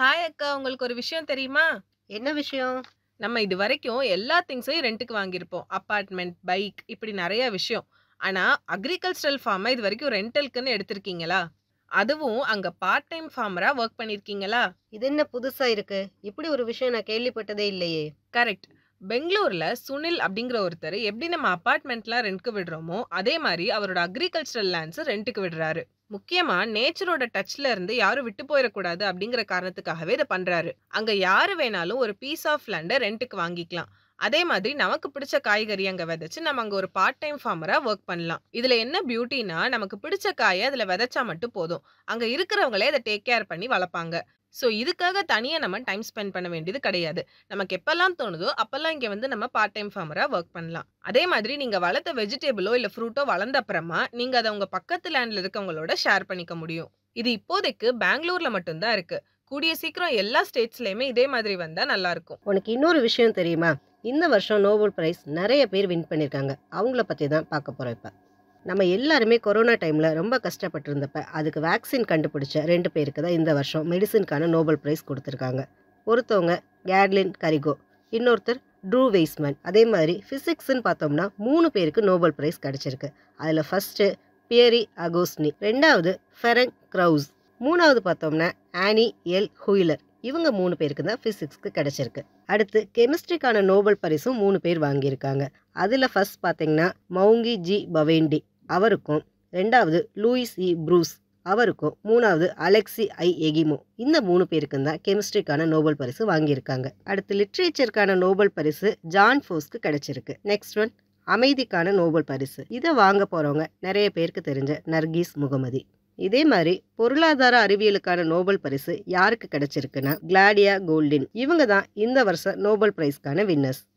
hi அக்கா உங்களுக்கு ஒரு விஷயம் தெரியுமா என்ன விஷயம் நம்ம இது வரைக்கும் எல்லா திங்ஸையும் ரெண்ட்டுக்கு வாங்கியிருப்போம் அப்பார்ட்மெண்ட் பைக் இப்படி நிறைய விஷயம் ஆனா அக்ரிகல்ச்சரல் ஃபார்மை இது வரைக்கும் ரெண்டலுக்குன்னு எடுத்திருக்கீங்களா அதுவும் அங்க பார்ட் டைம் ஃபார்மரா ஒர்க் பண்ணிருக்கீங்களா இது என்ன புதுசா இருக்கு இப்படி ஒரு விஷயம் நான் கேள்விப்பட்டதே இல்லையே கரெக்ட் பெங்களூர்ல சுனில் அப்படிங்கிற ஒருத்தர் எப்படி நம்ம அபார்ட்மெண்ட்லாம் ரெண்ட்க்கு விடுறோமோ அதே மாதிரி அவரோட அக்ரிகல்ச்சரல் லேண்ட்ஸ் ரெண்ட்டுக்கு விடுறாரு முக்கியமா நேச்சரோட டச்ல இருந்து யாரும் விட்டு போயிடக்கூடாது அப்படிங்கிற காரணத்துக்காகவே இதை பண்றாரு அங்க யாரு வேணாலும் ஒரு பீஸ் ஆஃப் லேண்டை ரெண்ட்டுக்கு வாங்கிக்கலாம் அதே மாதிரி நமக்கு பிடிச்ச காய்கறி அங்க விதைச்சு நம்ம அங்க ஒரு பார்ட் டைம் ஃபார்மரா ஒர்க் பண்ணலாம் இதுல என்ன பியூட்டினா நமக்கு பிடிச்ச காயை அதுல விதைச்சா மட்டும் போதும் அங்க இருக்கிறவங்களே அதை டேக் கேர் பண்ணி வளர்ப்பாங்க ஸோ இதுக்காக தனியா நம்ம டைம் ஸ்பெண்ட் பண்ண வேண்டியது கிடையாது நமக்கு எப்பெல்லாம் தோணுதோ அப்பெல்லாம் இங்க வந்து நம்ம பார்ட் டைம் ஃபார்மரா ஒர்க் பண்ணலாம் அதே மாதிரி நீங்க வளர்த்த வெஜிடபிளோ இல்ல ஃப்ரூட்டோ வளர்ந்த அப்புறமா நீங்க அதை உங்க பக்கத்து லேண்ட்ல இருக்கவங்களோட ஷேர் பண்ணிக்க முடியும் இது இப்போதைக்கு பெங்களூர்ல மட்டும்தான் இருக்கு கூடிய சீக்கிரம் எல்லா ஸ்டேட்ஸ்லயுமே இதே மாதிரி வந்தா நல்லா இருக்கும் உனக்கு இன்னொரு விஷயம் தெரியுமா இந்த வருஷம் நோபல் பிரைஸ் நிறைய பேர் வின் பண்ணியிருக்காங்க அவங்கள பற்றி தான் பார்க்க போகிறோம் இப்போ நம்ம எல்லாருமே கொரோனா டைமில் ரொம்ப கஷ்டப்பட்டிருந்தப்ப அதுக்கு வேக்சின் கண்டுபிடிச்ச ரெண்டு பேருக்கு தான் இந்த வருஷம் மெடிசின்கான நோபல் பிரைஸ் கொடுத்துருக்காங்க ஒருத்தவங்க கேட்லின் கரிகோ இன்னொருத்தர் ட்ரூ வெய்ஸ்மேன் அதே மாதிரி ஃபிசிக்ஸ்ன்னு பார்த்தோம்னா மூணு பேருக்கு நோபல் பிரைஸ் கிடச்சிருக்கு அதில் ஃபஸ்ட்டு பியரி அகோஸ்னி ரெண்டாவது ஃபெரங் க்ரௌஸ் மூணாவது பார்த்தோம்னா ஆனி எல் ஹுயிலர் இவங்க மூணு பேருக்கு தான் ஃபிசிக்ஸ்க்கு கிடச்சிருக்கு அடுத்து கெமிஸ்ட்ரிக்கான நோபல் பரிசும் மூணு பேர் வாங்கியிருக்காங்க அதில் ஃபர்ஸ்ட் பார்த்தீங்கன்னா மவுங்கி ஜி பவேண்டி அவருக்கும் ரெண்டாவது லூயிஸ் இ ப்ரூஸ் அவருக்கும் மூணாவது அலெக்சி ஐ எகிமோ இந்த மூணு பேருக்கும் தான் கெமிஸ்ட்ரிக்கான நோபல் பரிசு வாங்கியிருக்காங்க அடுத்து லிட்ரேச்சருக்கான நோபல் பரிசு ஜான் ஃபோஸ்க்கு கிடைச்சிருக்கு நெக்ஸ்ட் ஒன் அமைதிக்கான நோபல் பரிசு இதை வாங்க போகிறவங்க நிறைய பேருக்கு தெரிஞ்ச நர்கீஸ் முகமதி இதே மாதிரி பொருளாதார அறிவியலுக்கான நோபல் பரிசு யாருக்கு கிடைச்சிருக்குன்னா கிளாடியா கோல்டின் இவங்க தான் இந்த வருஷம் நோபல் பிரைஸ்க்கான வின்னர்ஸ்